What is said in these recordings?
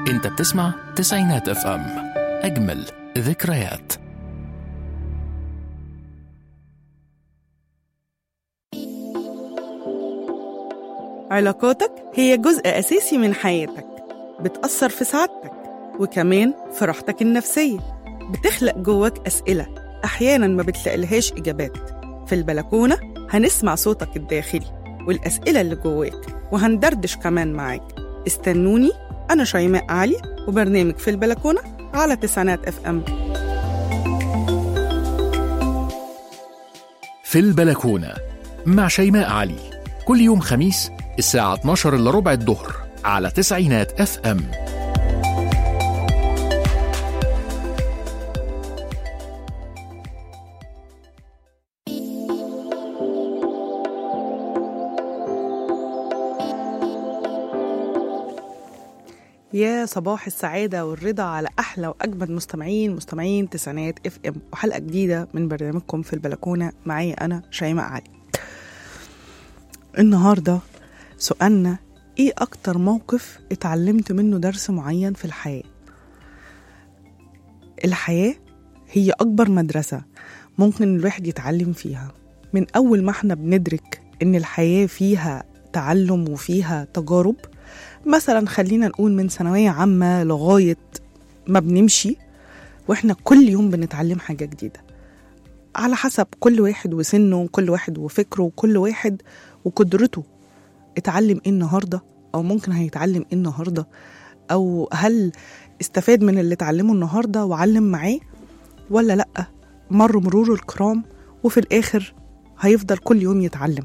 انت بتسمع تسعينات اف ام اجمل ذكريات علاقاتك هي جزء أساسي من حياتك بتأثر في سعادتك وكمان في راحتك النفسية بتخلق جواك أسئلة أحيانا ما بتلاقيلهاش إجابات في البلكونة هنسمع صوتك الداخلي والأسئلة اللي جواك وهندردش كمان معاك استنوني أنا شيماء علي وبرنامج في البلكونة على تسعينات اف ام في البلكونة مع شيماء علي كل يوم خميس الساعة 12 إلا ربع الظهر على تسعينات اف ام يا صباح السعادة والرضا على أحلى وأجمد مستمعين مستمعين تسعينات اف ام وحلقة جديدة من برنامجكم في البلكونة معايا أنا شيماء علي النهاردة سؤالنا إيه أكتر موقف اتعلمت منه درس معين في الحياة الحياة هي أكبر مدرسة ممكن الواحد يتعلم فيها من أول ما احنا بندرك إن الحياة فيها تعلم وفيها تجارب مثلا خلينا نقول من ثانوية عامة لغاية ما بنمشي واحنا كل يوم بنتعلم حاجة جديدة على حسب كل واحد وسنه وكل واحد وفكره وكل واحد وقدرته اتعلم ايه النهاردة او ممكن هيتعلم ايه النهاردة او هل استفاد من اللي اتعلمه النهاردة وعلم معاه ولا لأ مر مرور الكرام وفي الآخر هيفضل كل يوم يتعلم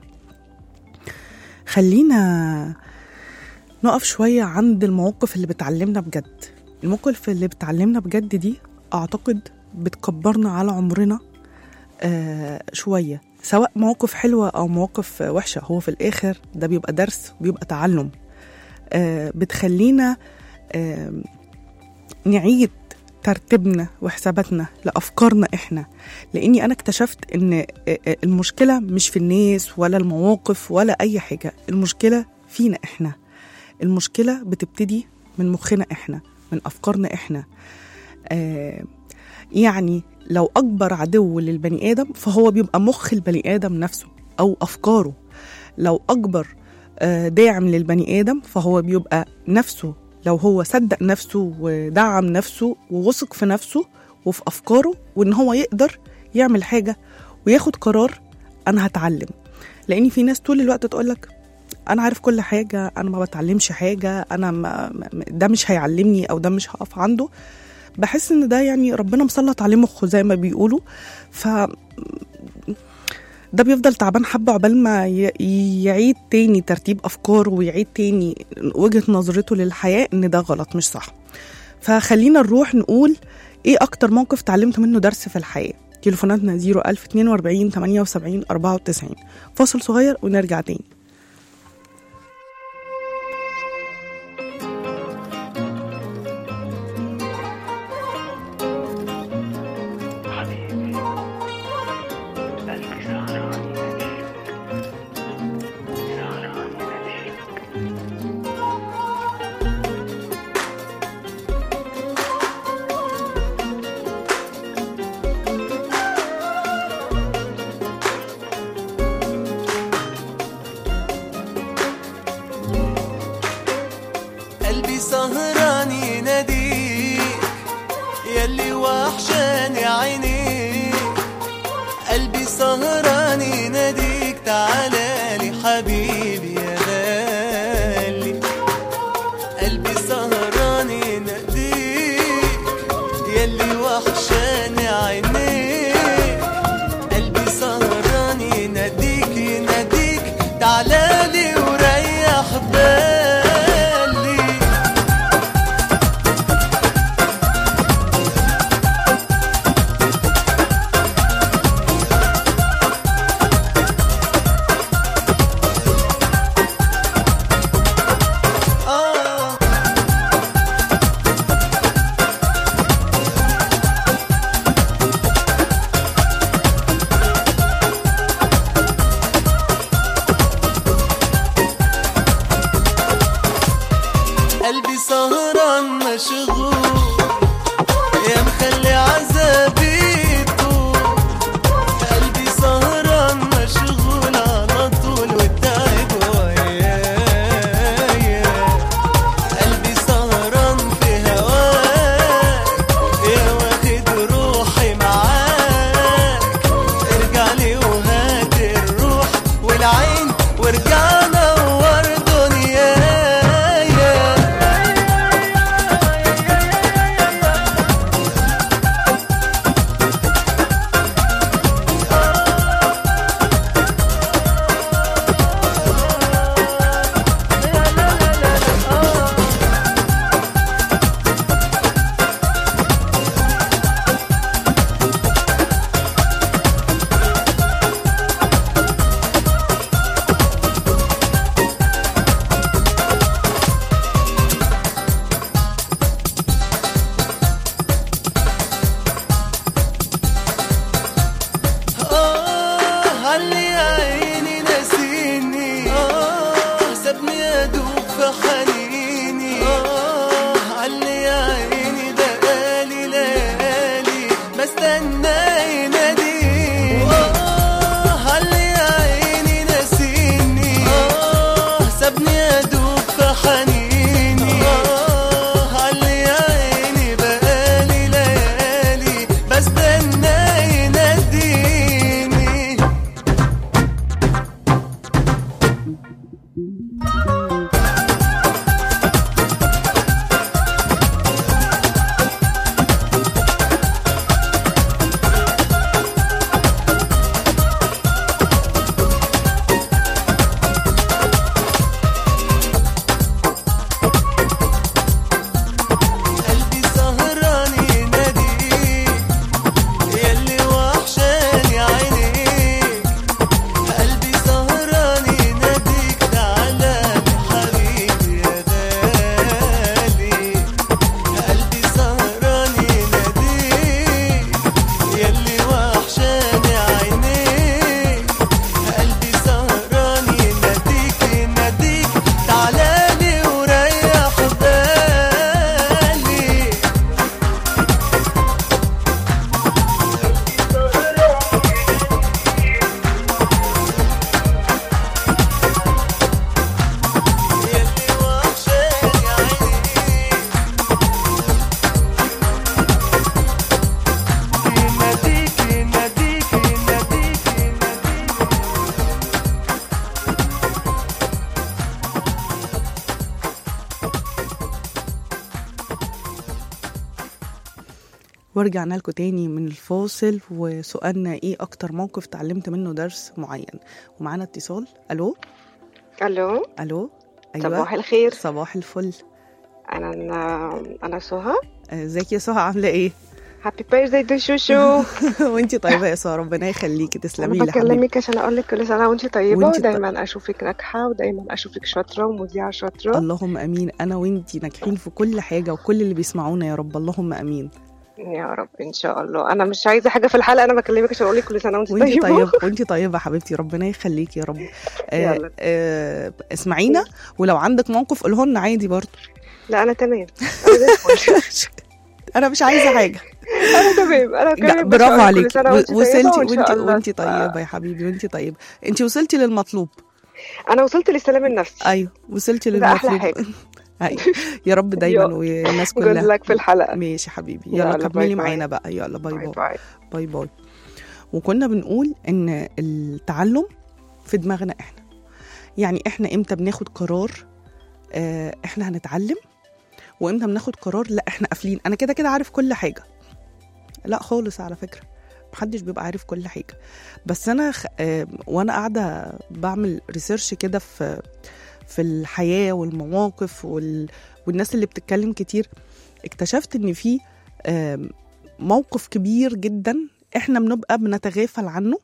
خلينا نقف شوية عند المواقف اللي بتعلمنا بجد المواقف اللي بتعلمنا بجد دي أعتقد بتكبرنا على عمرنا آه شوية سواء مواقف حلوة أو مواقف وحشة هو في الآخر ده بيبقى درس بيبقى تعلم آه بتخلينا آه نعيد ترتيبنا وحساباتنا لأفكارنا إحنا لأني أنا اكتشفت إن المشكلة مش في الناس ولا المواقف ولا أي حاجة المشكلة فينا إحنا المشكلة بتبتدي من مخنا إحنا من أفكارنا إحنا آه يعني لو أكبر عدو للبني آدم فهو بيبقى مخ البني آدم نفسه أو أفكاره لو أكبر آه داعم للبني آدم فهو بيبقى نفسه لو هو صدق نفسه ودعم نفسه ووثق في نفسه وفي أفكاره وإن هو يقدر يعمل حاجة وياخد قرار أنا هتعلم لأن في ناس طول الوقت تقولك انا عارف كل حاجه انا ما بتعلمش حاجه انا ما ده مش هيعلمني او ده مش هقف عنده بحس ان ده يعني ربنا مسلط عليه مخه زي ما بيقولوا ف ده بيفضل تعبان حبه عقبال ما يعيد تاني ترتيب افكاره ويعيد تاني وجهه نظرته للحياه ان ده غلط مش صح فخلينا نروح نقول ايه اكتر موقف اتعلمت منه درس في الحياه تليفوناتنا 01042 78 94 فاصل صغير ونرجع تاني قلبي سهران يناديك يلي وحشاني عينيك قلبي سهران يناديك تعالى لي حبيبي يا غالي قلبي سهران يناديك يلي وحشاني عينيك قلبي سهران يناديك يناديك تعالى لي وريح بالي آه قلبي سهران سهران مشغول يا مخلي عذابي يطول قلبي سهران مشغول على طول والتعب ويايا قلبي سهران في هواك يا واخد روحي معاك ارجع لي وهات الروح والعين وارجع نور دنيايا آه علي يا عيني ناسيني آه سابني أدوب في حنيني آه علي يا عيني بقالي ليالي بستنى يناديني آه علي يا عيني ناسيني آه سابني أدوب في حنيني آه علي يا عيني بقالي ليالي بستنى يناديني قلبي سهران يناديك ياللي وحشاني عينيك قلبي سهران يناديك تعالى لي حبيبي يا غالي قلبي سهران يناديك ياللي وحشاني عينيك قلبي سهران يناديك يناديك تعالى لي وريح بالي ياللي وحشاني عينيك يناديك يناديك يناديك يناديك ورجعنا لكم تاني من الفاصل وسؤالنا ايه اكتر موقف اتعلمت منه درس معين ومعانا اتصال الو الو الو صباح الخير صباح الفل انا انا انا سهى آه، ازيك يا سهى عامله ايه هابي بيرثداي تو شوشو وانتي طيبه يا سهى ربنا يخليكي تسلمي انا لي حبيبي بكلمك عشان اقول لك كل سنه وانت طيبه وانتي طيب. ودايما اشوفك ناجحه ودايما اشوفك شاطره ومذيعه شاطره اللهم امين انا وانتي ناجحين في كل حاجه وكل اللي بيسمعونا يا رب اللهم امين يا رب ان شاء الله انا مش عايزه حاجه في الحلقه انا بكلمك عشان اقول لك كل سنه وانت وانتي طيبه طيبه وانتي طيبه حبيبتي ربنا يخليكي يا رب آه يلا. آه اسمعينا ولو عندك موقف قوله لنا عادي برضه لا انا تمام انا زي الفل. انا مش عايزه حاجه انا تمام انا لا بكلمك برافو عشان أقول عليك كل سنه وانت طيبه وصلتي وان شاء وانتي الله وانتي طيبه يا حبيبي وانتي طيبه انتي وصلتي للمطلوب انا وصلت للسلام النفسي ايوه وصلتي ده أحلى للمطلوب حاجة. ايوه يا رب دايما والناس جود كلها لك في الحلقه ماشي حبيبي يلا، يلا باي كملي باي. معانا بقى يلا باي باي باي باي باي باي وكنا بنقول ان التعلم في دماغنا احنا يعني احنا امتى بناخد قرار آه احنا هنتعلم وامتى بناخد قرار لا احنا قافلين انا كده كده عارف كل حاجه لا خالص على فكره محدش بيبقى عارف كل حاجه بس انا خ... آه وانا قاعده بعمل ريسيرش كده في في الحياه والمواقف وال... والناس اللي بتتكلم كتير اكتشفت ان في آم، موقف كبير جدا احنا بنبقى بنتغافل عنه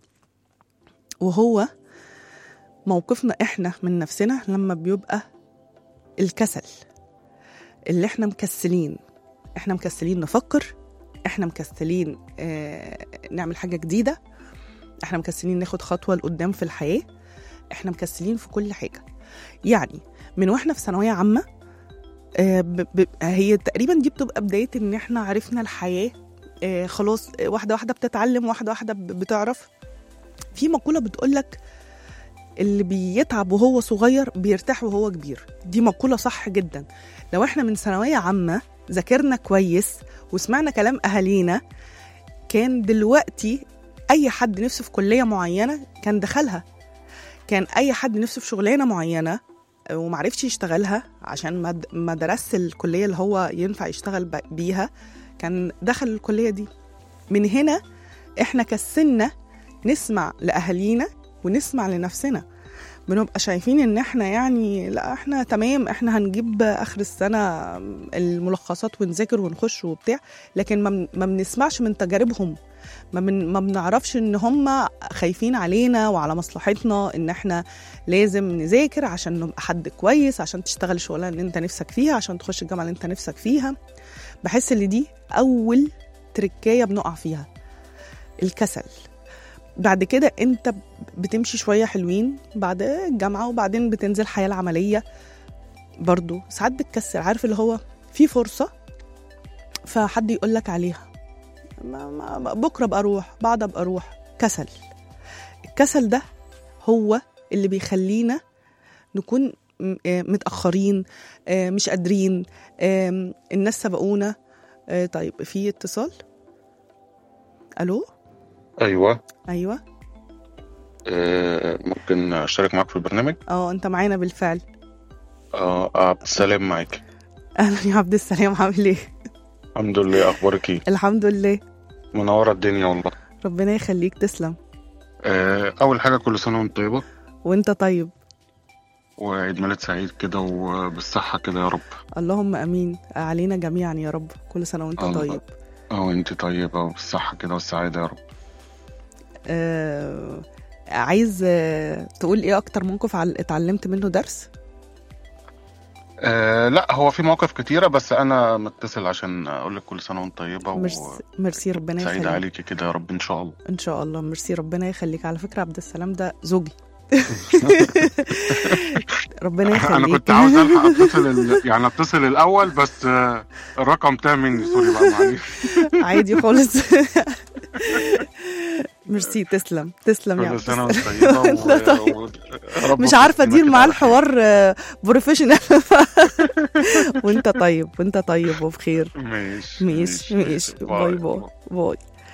وهو موقفنا احنا من نفسنا لما بيبقى الكسل اللي احنا مكسلين احنا مكسلين نفكر احنا مكسلين اه نعمل حاجة جديدة احنا مكسلين ناخد خطوة لقدام في الحياة احنا مكسلين في كل حاجة يعني من واحنا في ثانوية عامة آه، ب- ب- هي تقريبا دي بتبقى بدايه ان احنا عرفنا الحياه آه، خلاص آه، واحده واحده بتتعلم واحده واحده ب- بتعرف في مقوله بتقولك اللي بيتعب وهو صغير بيرتاح وهو كبير دي مقوله صح جدا لو احنا من ثانويه عامه ذاكرنا كويس وسمعنا كلام اهالينا كان دلوقتي اي حد نفسه في كليه معينه كان دخلها كان اي حد نفسه في شغلانه معينه آه، ومعرفش يشتغلها عشان ما د- ما درس الكليه اللي هو ينفع يشتغل ب- بيها كان دخل الكليه دي من هنا احنا كسلنا نسمع لاهالينا ونسمع لنفسنا بنبقى شايفين ان احنا يعني لا احنا تمام احنا هنجيب اخر السنه الملخصات ونذاكر ونخش وبتاع لكن ما بن- ما بنسمعش من تجاربهم ما, من ما بنعرفش ان هم خايفين علينا وعلى مصلحتنا ان احنا لازم نذاكر عشان نبقى حد كويس عشان تشتغل الشغلانه اللي انت نفسك فيها عشان تخش الجامعه اللي انت نفسك فيها بحس ان دي اول تركايه بنقع فيها الكسل بعد كده انت بتمشي شويه حلوين بعد الجامعه وبعدين بتنزل الحياه العمليه برضو ساعات بتكسل عارف اللي هو في فرصه فحد يقول لك عليها ما ما بكره ابقى اروح بعد ابقى اروح كسل الكسل ده هو اللي بيخلينا نكون م- آه متاخرين آه مش قادرين آم، الناس سبقونا آه طيب في اتصال الو ايوه ايوه آه، ممكن اشترك معاك في البرنامج اه انت معانا بالفعل اه عبد السلام معاك اهلا يا عبد السلام عامل ايه الحمد لله اخبارك ايه الحمد لله منوره الدنيا والله ربنا يخليك تسلم آه، اول حاجه كل سنه وانت طيبه وانت طيب وعيد ميلاد سعيد كده وبالصحه كده يا رب اللهم امين علينا جميعا يا رب كل سنه وانت الله. طيب اه وانت طيبه وبالصحه كده والسعاده يا رب آه عايز آه تقول ايه اكتر موقف عل- اتعلمت منه درس آه لا هو في مواقف كتيره بس انا متصل عشان اقول لك كل سنه وانت طيبه ميرسي ميرسي ربنا وسعيد يخليك عليكي كده يا رب ان شاء الله ان شاء الله ميرسي ربنا يخليك على فكره عبد السلام ده زوجي ربنا يخليك انا كنت عاوز الحق اتصل ال... يعني اتصل الاول بس آه، الرقم تاه مني سوري بقى معلش عادي خالص ميرسي تسلم تسلم يا كل عبد سنه السلام وانت طيبه أنت طيب. و... و... يا رب مش عارفه وفقنا ادير كده معاه على خير. الحوار بروفيشنال وانت طيب وانت طيب وبخير ماشي ماشي ماشي باي باي باي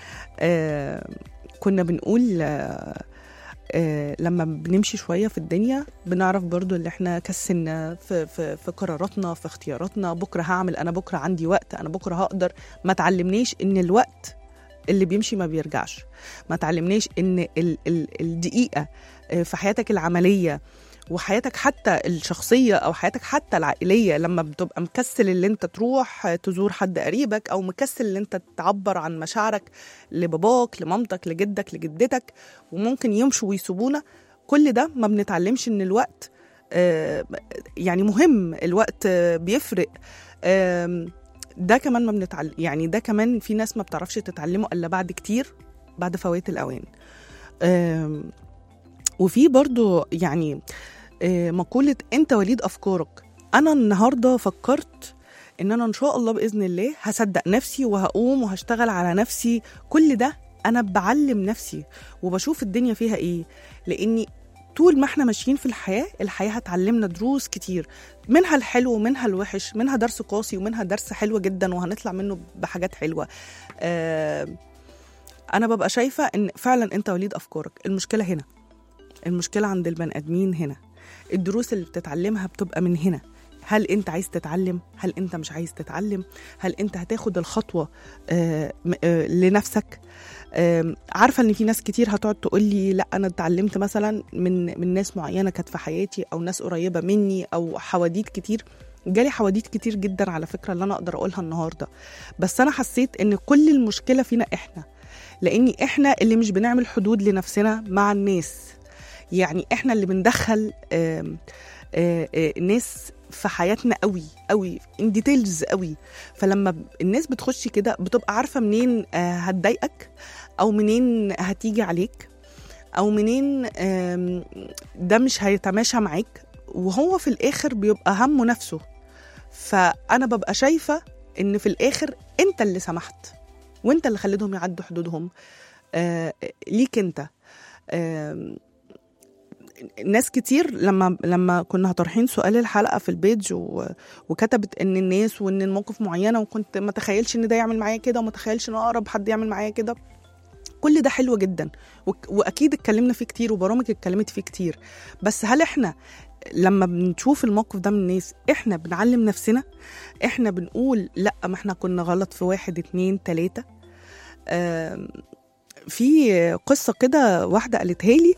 آه كنا بنقول آه آه لما بنمشي شويه في الدنيا بنعرف برضو اللي احنا كسلنا في, في, في قراراتنا في اختياراتنا بكره هعمل انا بكره عندي وقت انا بكره هقدر ما تعلمنيش ان الوقت اللي بيمشي ما بيرجعش ما تعلمنيش ان ال ال الدقيقه آه، في حياتك العمليه وحياتك حتى الشخصية أو حياتك حتى العائلية لما بتبقى مكسل اللي انت تروح تزور حد قريبك أو مكسل اللي انت تعبر عن مشاعرك لباباك لمامتك لجدك لجدتك وممكن يمشوا ويسيبونا كل ده ما بنتعلمش ان الوقت آه، يعني مهم الوقت آه، بيفرق آم، ده كمان ما بنتعلم يعني ده كمان في ناس ما بتعرفش تتعلمه الا بعد كتير بعد فوات الاوان آم، وفي برضو يعني آه، مقولة أنت وليد أفكارك أنا النهاردة فكرت إن أنا إن شاء الله بإذن الله هصدق نفسي وهقوم وهشتغل على نفسي كل ده أنا بعلم نفسي وبشوف الدنيا فيها إيه لأني طول ما احنا ماشيين في الحياة الحياة هتعلمنا دروس كتير منها الحلو ومنها الوحش منها درس قاسي ومنها درس حلو جدا وهنطلع منه بحاجات حلوة آه أنا ببقى شايفة إن فعلا أنت وليد أفكارك المشكلة هنا المشكلة عند البني آدمين هنا الدروس اللي بتتعلمها بتبقى من هنا هل انت عايز تتعلم هل انت مش عايز تتعلم هل انت هتاخد الخطوه آه م- آه لنفسك آه عارفه ان في ناس كتير هتقعد تقول لي لا انا اتعلمت مثلا من من ناس معينه كانت في حياتي او ناس قريبه مني او حواديت كتير جالي حواديت كتير جدا على فكره اللي انا اقدر اقولها النهارده بس انا حسيت ان كل المشكله فينا احنا لاني احنا اللي مش بنعمل حدود لنفسنا مع الناس يعني احنا اللي بندخل آم، آه، آه، ناس في حياتنا قوي قوي ان ديتيلز قوي فلما ب- الناس بتخش كده بتبقى عارفه منين آه، هتضايقك او منين هتيجي عليك او منين آم، ده مش هيتماشى معاك وهو في الاخر بيبقى همه نفسه فانا ببقى شايفه ان في الاخر انت اللي سمحت وانت اللي خليتهم يعدوا حدودهم آه ليك انت آه ناس كتير لما لما كنا طارحين سؤال الحلقه في البيج و... وكتبت ان الناس وان الموقف معينه وكنت ما تخيلش ان ده يعمل معايا كده وما تخيلش ان اقرب حد يعمل معايا كده كل ده حلو جدا وك- واكيد اتكلمنا فيه كتير وبرامج اتكلمت فيه كتير بس هل احنا لما بنشوف الموقف ده من الناس احنا بنعلم نفسنا احنا بنقول لا ما احنا كنا غلط في واحد اتنين تلاتة آم، في قصة كده واحدة قالتها لي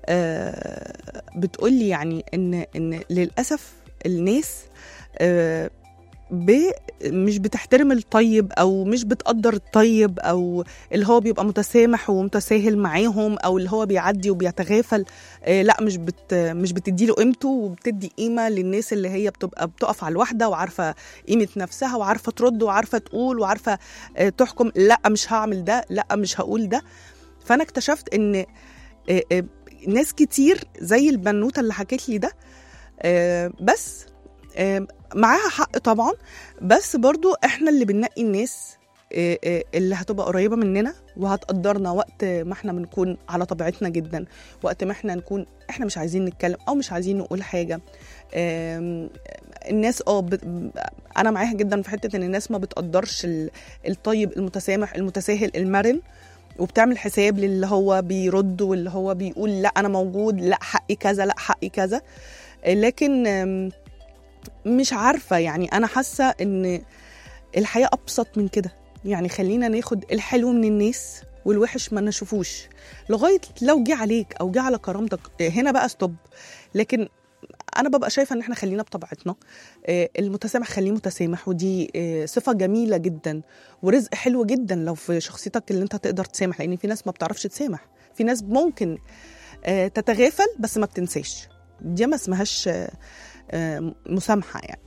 آه، بتقول لي يعني ان ان للأسف الناس آه، ب مش بتحترم الطيب او مش بتقدر الطيب او اللي هو بيبقى متسامح ومتساهل معاهم او اللي هو بيعدي وبيتغافل آه لا مش بت مش بتدي له قيمته وبتدي قيمه للناس اللي هي بتبقى بتقف على الواحده وعارفه قيمه نفسها وعارفه ترد وعارفه تقول وعارفه آه تحكم لا مش هعمل ده لا مش هقول ده فانا اكتشفت ان آه آه ناس كتير زي البنوته اللي حكت لي ده آه بس آه معاها حق طبعا بس برضو احنا اللي بننقي الناس آه، آه، اللي هتبقى قريبه مننا وهتقدرنا وقت ما احنا بنكون على طبيعتنا جدا وقت ما احنا نكون احنا مش عايزين نتكلم او مش عايزين نقول حاجه آم، الناس اه بت- انا معاها جدا في حته ان الناس ما بتقدرش ال- الطيب المتسامح المتساهل المرن وبتعمل حساب للي هو بيرد واللي هو بيقول لا انا موجود لا حقي كذا لا حقي كذا آه، لكن آم، مش عارفه يعني انا حاسه ان الحياه ابسط من كده يعني خلينا ناخد الحلو من الناس والوحش ما نشوفوش لغايه لو جه عليك او جه على كرامتك آه، هنا بقى ستوب لكن انا ببقى شايفه ان احنا خلينا بطبيعتنا آه، المتسامح خليه متسامح ودي آه، صفه جميله جدا ورزق حلو جدا لو في شخصيتك اللي انت تقدر تسامح لان في ناس ما بتعرفش تسامح في ناس ممكن آه، تتغافل بس ما بتنساش دي ما اسمهاش آه، آه، مسامحه يعني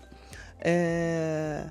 آه،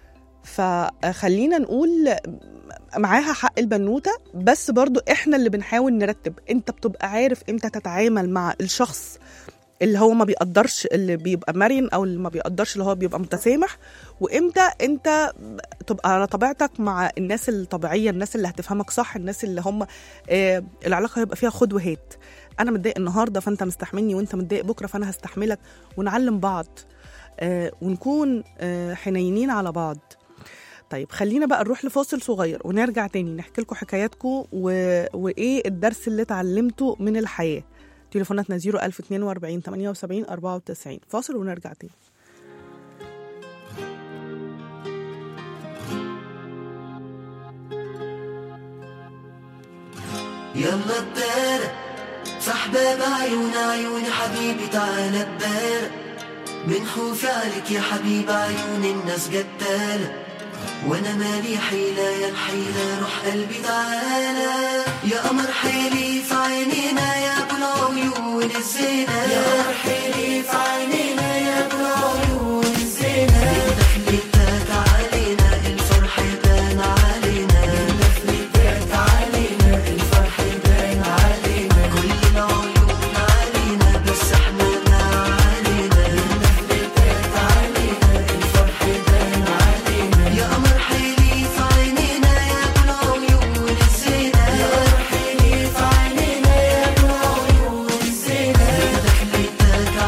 فخلينا نقول معاها حق البنوتة بس برضو احنا اللي بنحاول نرتب انت بتبقى عارف امتى تتعامل مع الشخص اللي هو ما بيقدرش اللي بيبقى مرن او اللي ما بيقدرش اللي هو بيبقى متسامح وامتى انت تبقى على طبيعتك مع الناس الطبيعيه الناس اللي هتفهمك صح الناس اللي هم آه العلاقه هيبقى فيها خد وهات انا متضايق النهارده فانت مستحملني وانت متضايق بكره فانا هستحملك ونعلم بعض آه ونكون آه حنينين على بعض طيب خلينا بقى نروح لفاصل صغير ونرجع تاني نحكي لكم حكاياتكم و... وايه الدرس اللي اتعلمته من الحياه تليفوناتنا 01042 78 94 فاصل ونرجع تاني يلا الدارة صاحبة بعيون عيون حبيبي تعالى الدارة من خوفي عليك يا حبيب عيون الناس جدالة وانا مالي حيلة يا الحيلة روح قلبي تعالى يا قمر حيلي في عينينا يا ابو العيون الزينة يا قمر حيلي في عينينا يا ابو العيون الزينة من دخلتك علينا الفرح بان علينا من دخلتك علينا الفرح بان علينا كل العيون علينا بس احنا ما علينا من دخلتك علينا الفرح بان علينا يا قمر حيلي في عينينا يا ابو العيون الزينة يا قمر حيلي في عينينا يا ابو العيون الزينة من دخلتك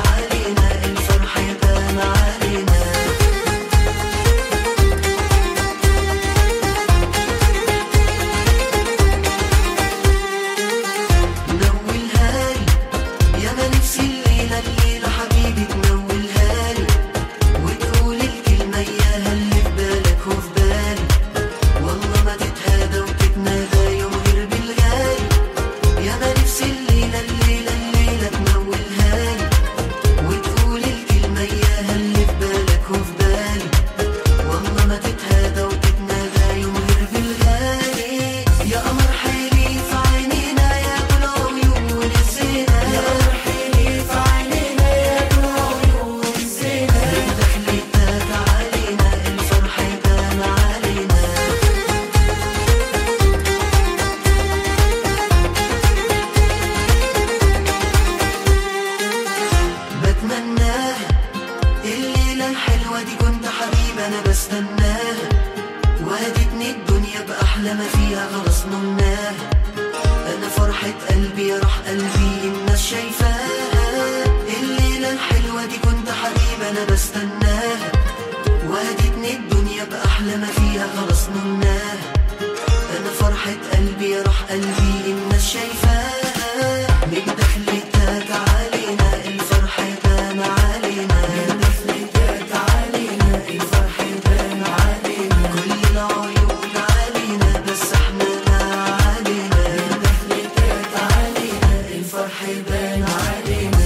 بأحلى ما فيها خلاص نمناها أنا فرحة قلبي يا راح قلبي الناس شايفاها الليلة الحلوة دي كنت حبيبي أنا بستناها وهدتني الدنيا بأحلى ما فيها خلاص نمناها أنا فرحة قلبي يا راح قلبي الناس شايفاها من دخلتك علينا الفرح بان علينا من دخلتك علينا الفرح بان علينا كل العيون علينا بس احنا ما علينا من دخلتك علينا الفرح بان علينا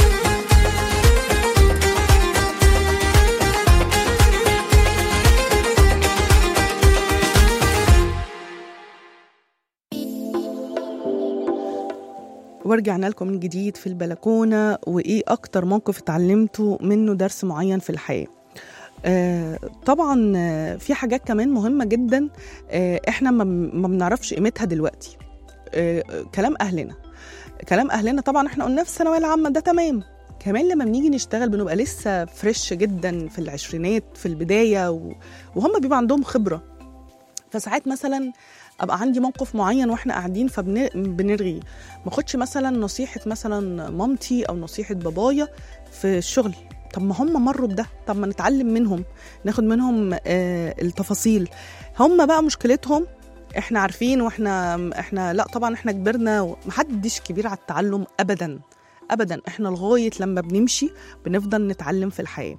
ورجعنا لكم من جديد في البلكونة وإيه أكتر موقف اتعلمته منه درس معين في الحياة آه طبعا آه، في حاجات كمان مهمة جدا آه احنا ما ما بنعرفش قيمتها دلوقتي آه كلام أهلنا كلام أهلنا طبعا احنا قلنا في الثانوية العامة ده تمام كمان لما بنيجي نشتغل بنبقى لسه فريش جدا في العشرينات في البداية و- وهم بيبقى عندهم خبرة فساعات مثلا ابقى عندي موقف معين واحنا قاعدين فبنرغي ما اخدش مثلا نصيحه مثلا مامتي او نصيحه بابايا في الشغل طب ما هم مروا بده طب ما نتعلم منهم ناخد منهم آه التفاصيل هم بقى مشكلتهم احنا عارفين واحنا احنا لا طبعا احنا كبرنا محدش كبير على التعلم ابدا ابدا احنا لغايه لما بنمشي بنفضل نتعلم في الحياه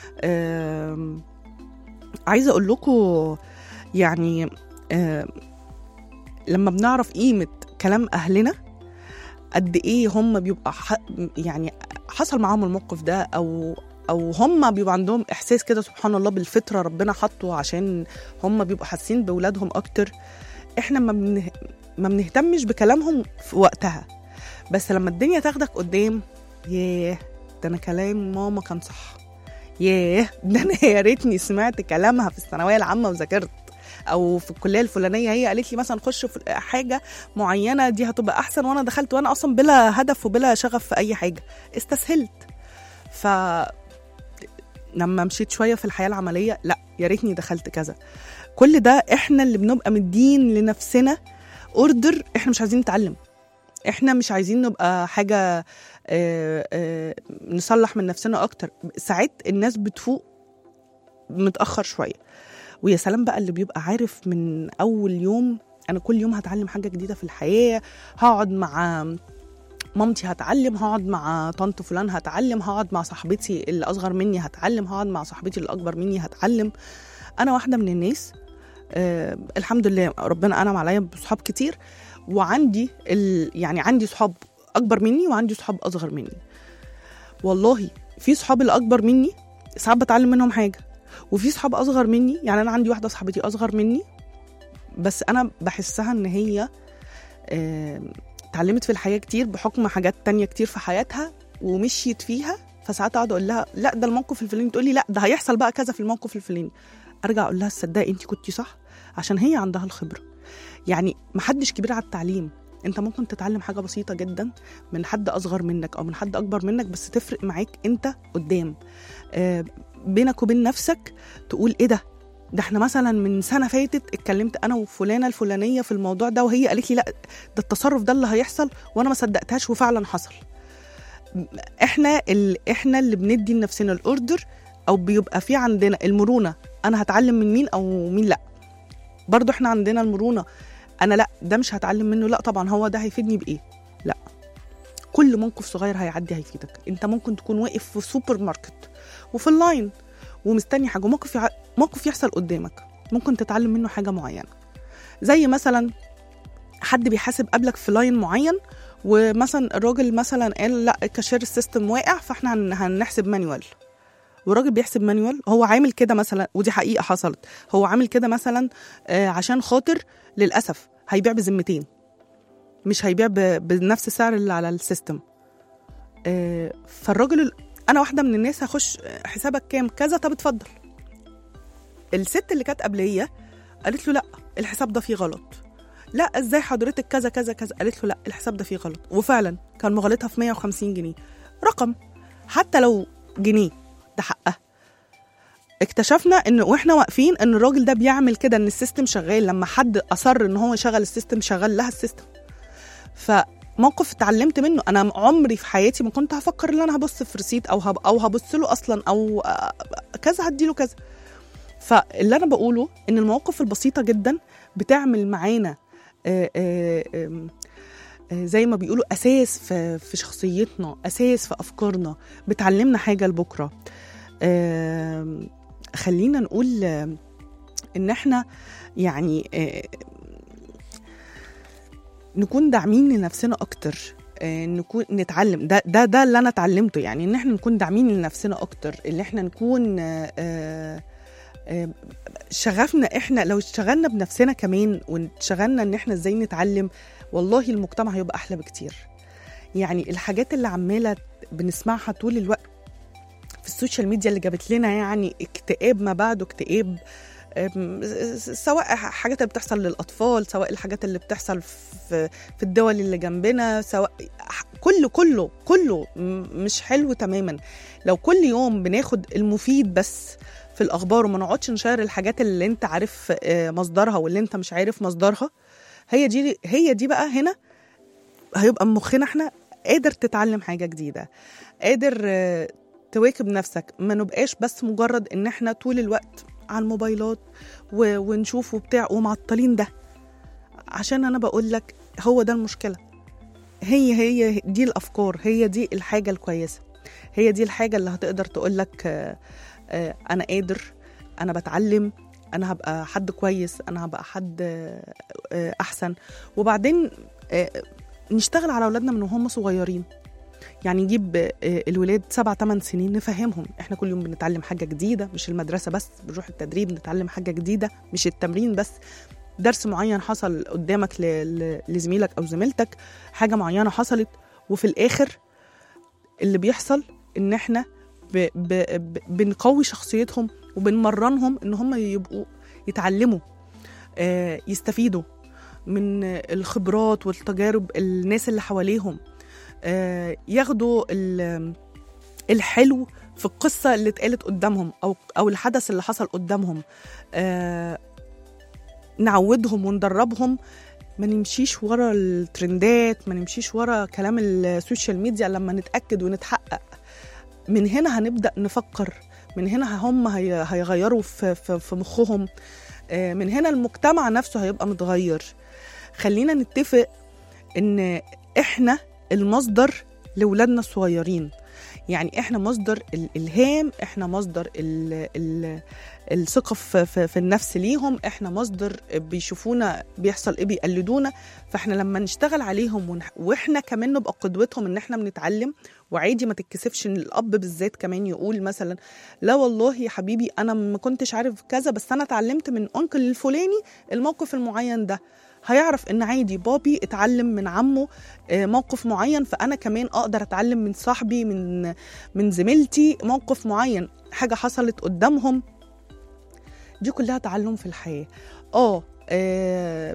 آم، عايزه اقول لكم يعني آم، لما بنعرف قيمه كلام اهلنا قد ايه هم بيبقى ح... يعني حصل معاهم الموقف ده او او هم بيبقى عندهم احساس كده سبحان الله بالفطره ربنا حطه عشان هم بيبقوا حاسين باولادهم اكتر احنا ما بنه... ما بنهتمش بكلامهم في وقتها بس لما الدنيا تاخدك قدام ياه ده انا كلام ماما كان صح ياه ده انا يا ريتني سمعت كلامها في الثانويه العامه وذاكرت او في الكليه الفلانيه هي قالت لي مثلا خش في حاجه معينه دي هتبقى احسن وانا دخلت وانا اصلا بلا هدف وبلا شغف في اي حاجه استسهلت ف لما مشيت شويه في الحياه العمليه لا يا ريتني دخلت كذا كل ده احنا اللي بنبقى مدين لنفسنا اوردر احنا مش عايزين نتعلم احنا مش عايزين نبقى حاجه آه، آه، نصلح من نفسنا اكتر ساعات الناس بتفوق متاخر شويه ويا سلام بقى اللي بيبقى عارف من اول يوم انا كل يوم هتعلم حاجه جديده في الحياه هقعد مع مامتي هتعلم هقعد مع طنط فلان هتعلم هقعد مع صاحبتي اللي اصغر مني هتعلم هقعد مع صاحبتي اللي اكبر مني هتعلم انا واحده من الناس آه الحمد لله ربنا انعم عليا بصحاب كتير وعندي ال... يعني عندي صحاب اكبر مني وعندي صحاب اصغر مني والله في صحاب اللي اكبر مني ساعات بتعلم منهم حاجه وفي صحاب اصغر مني يعني انا عندي واحده صاحبتي اصغر مني بس انا بحسها ان هي آه، اتعلمت في الحياه كتير بحكم حاجات تانية كتير في حياتها ومشيت فيها فساعات اقعد اقول لها لا ده الموقف الفلاني تقول لي لا ده هيحصل بقى كذا في الموقف الفلاني ارجع اقول لها تصدقي انت كنتي صح عشان هي عندها الخبره يعني محدش كبير على التعليم انت ممكن تتعلم حاجه بسيطه جدا من حد اصغر منك او من حد اكبر منك بس تفرق معاك انت قدام آه، بينك وبين نفسك تقول ايه ده ده احنا مثلا من سنه فاتت اتكلمت انا وفلانه الفلانيه في الموضوع ده وهي قالت لي لا ده التصرف ده اللي هيحصل وانا ما صدقتهاش وفعلا حصل احنا ال... احنا اللي بندي لنفسنا الاوردر او بيبقى في عندنا المرونه انا هتعلم من مين او مين لا برضو احنا عندنا المرونه انا لا ده مش هتعلم منه لا طبعا هو ده هيفيدني بايه لا كل موقف صغير هيعدي هيفيدك انت ممكن تكون واقف في سوبر ماركت وفي اللاين ومستني حاجه موقف يع... موقف يحصل قدامك ممكن تتعلم منه حاجه معينه زي مثلا حد بيحاسب قبلك في لاين معين ومثلا الراجل مثلا قال لا الكاشير السيستم واقع فاحنا هن- هنحسب مانيوال والراجل بيحسب مانيوال هو عامل كده مثلا ودي حقيقه حصلت هو عامل كده مثلا آه، عشان خاطر للاسف هيبيع بذمتين مش هيبيع ب- بنفس السعر اللي على السيستم آه، فالراجل ال- انا واحده من الناس هخش آه، حسابك كام كذا طب اتفضل الست اللي كانت قبليه قالت له لا الحساب ده فيه غلط لا ازاي حضرتك كذا كذا كذا قالت له لا الحساب ده فيه غلط وفعلا كان مغلطها في 150 جنيه رقم حتى لو جنيه ده حقها اكتشفنا ان واحنا واقفين ان الراجل ده بيعمل كده ان السيستم شغال لما حد اصر ان هو يشغل السيستم شغل لها السيستم فموقف اتعلمت منه انا عمري في حياتي ما كنت هفكر ان انا هبص في ريسيت او هب او هبص له اصلا او آه، كذا هديله كذا فاللي انا بقوله ان المواقف البسيطه جدا بتعمل معانا آه، آه، آم، آه، زي ما بيقولوا اساس في في شخصيتنا اساس في افكارنا بتعلمنا حاجه لبكره آم، خلينا نقول آم، ان احنا يعني آه، نكون داعمين لنفسنا اكتر آه، نكون نتعلم ده ده ده اللي انا اتعلمته يعني ان احنا نكون داعمين لنفسنا اكتر ان احنا نكون آه، آه، آه، شغفنا احنا لو اشتغلنا بنفسنا كمان واشتغلنا ان احنا ازاي نتعلم والله المجتمع هيبقى احلى بكتير يعني الحاجات اللي عماله بنسمعها طول الوقت في السوشيال ميديا اللي جابت لنا يعني اكتئاب ما بعده اكتئاب أم، س- سواء حاجات اللي بتحصل للاطفال سواء الحاجات اللي بتحصل في في الدول اللي جنبنا سواء ح- كله كله كله م- مش حلو تماما لو كل يوم بناخد المفيد بس في الاخبار وما نقعدش نشير الحاجات اللي انت عارف آه، مصدرها واللي انت مش عارف مصدرها هي دي هي دي بقى هنا هيبقى مخنا احنا قادر تتعلم حاجه جديده قادر آه، تواكب نفسك ما نبقاش بس مجرد ان احنا طول الوقت على الموبايلات و... ونشوف وبتاع ومعطلين ده عشان انا بقول لك هو ده المشكله هي هي دي الافكار هي دي الحاجه الكويسه هي دي الحاجه اللي هتقدر تقول لك آه، آه، انا قادر انا بتعلم انا هبقى حد كويس انا هبقى حد آه، آه، احسن وبعدين آه، نشتغل على اولادنا من وهم صغيرين يعني نجيب آه، الولاد سبع ثمان سنين نفهمهم احنا كل يوم بنتعلم حاجه جديده مش المدرسه بس بنروح التدريب نتعلم حاجه جديده مش التمرين بس درس معين حصل قدامك ل- ل- لزميلك او زميلتك حاجه معينه حصلت وفي الاخر اللي بيحصل ان احنا ب ب ب بنقوي شخصيتهم وبنمرنهم ان هم يبقوا يتعلموا آه، يستفيدوا من الخبرات والتجارب الناس اللي حواليهم آه، ياخدوا ال- الحلو في القصة اللي اتقالت قدامهم أو أو الحدث اللي حصل قدامهم آه، نعودهم وندربهم ما نمشيش ورا الترندات ما نمشيش ورا كلام السوشيال ميديا لما نتأكد ونتحقق من هنا هنبدأ نفكر من هنا هم هي- هيغيروا في, في, في مخهم آه، من هنا المجتمع نفسه هيبقى متغير خلينا نتفق ان احنا المصدر لولادنا الصغيرين يعني احنا مصدر الالهام احنا مصدر ال ال الثقه في, في, في النفس ليهم احنا مصدر بيشوفونا بيحصل ايه بيقلدونا فاحنا لما نشتغل عليهم ونح- واحنا كمان نبقى قدوتهم ان احنا بنتعلم وعادي ما تتكسفش ان الاب بالذات كمان يقول مثلا لا والله يا حبيبي انا ما كنتش عارف كذا بس انا اتعلمت من انكل الفلاني الموقف المعين ده هيعرف ان عادي بابي اتعلم من عمه آه، موقف معين فانا كمان اقدر اتعلم من صاحبي من من زميلتي موقف معين حاجه حصلت قدامهم دي كلها تعلم في الحياه اه آه،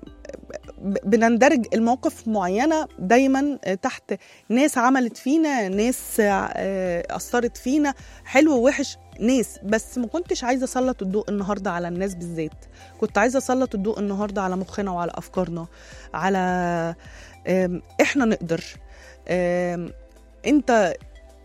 ب- بنندرج المواقف معينه دايما آه، تحت ناس عملت فينا ناس آه، اثرت فينا حلو ووحش ناس بس ما كنتش عايزه اسلط الضوء النهارده على الناس بالذات كنت عايزه اسلط الضوء النهارده على مخنا وعلى افكارنا على آم، احنا نقدر آم، انت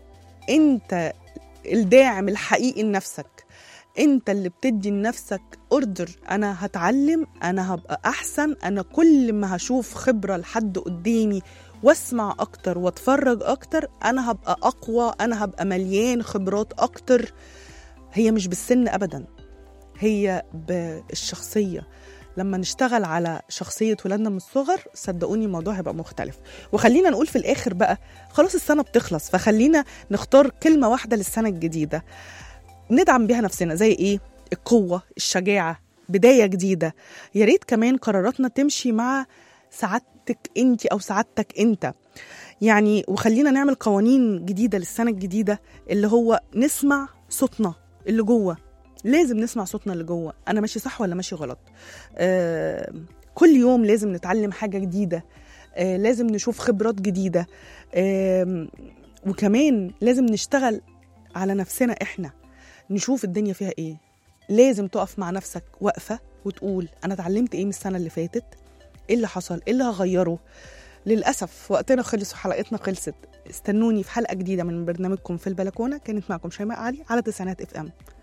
انت الداعم الحقيقي لنفسك انت اللي بتدي لنفسك اوردر انا هتعلم انا هبقى احسن انا كل ما هشوف خبره لحد قدامي واسمع اكتر واتفرج اكتر انا هبقى اقوى انا هبقى مليان خبرات اكتر هي مش بالسن ابدا هي بالشخصيه لما نشتغل على شخصية ولادنا من الصغر صدقوني الموضوع هيبقى مختلف وخلينا نقول في الآخر بقى خلاص السنة بتخلص فخلينا نختار كلمة واحدة للسنة الجديدة ندعم بيها نفسنا زي إيه؟ القوة الشجاعة بداية جديدة يا ريت كمان قراراتنا تمشي مع سعادتك انت أو سعادتك انت يعني وخلينا نعمل قوانين جديدة للسنة الجديدة اللي هو نسمع صوتنا اللي جوه لازم نسمع صوتنا اللي جوه انا ماشي صح ولا ماشي غلط آه كل يوم لازم نتعلم حاجه جديده آه لازم نشوف خبرات جديده آه وكمان لازم نشتغل على نفسنا احنا نشوف الدنيا فيها ايه لازم تقف مع نفسك وقفه وتقول انا اتعلمت ايه من السنه اللي فاتت ايه اللي حصل ايه اللي هغيره للاسف وقتنا خلص وحلقتنا خلصت استنوني في حلقه جديده من برنامجكم في البلكونه كانت معكم شيماء علي على تسعينات اف ام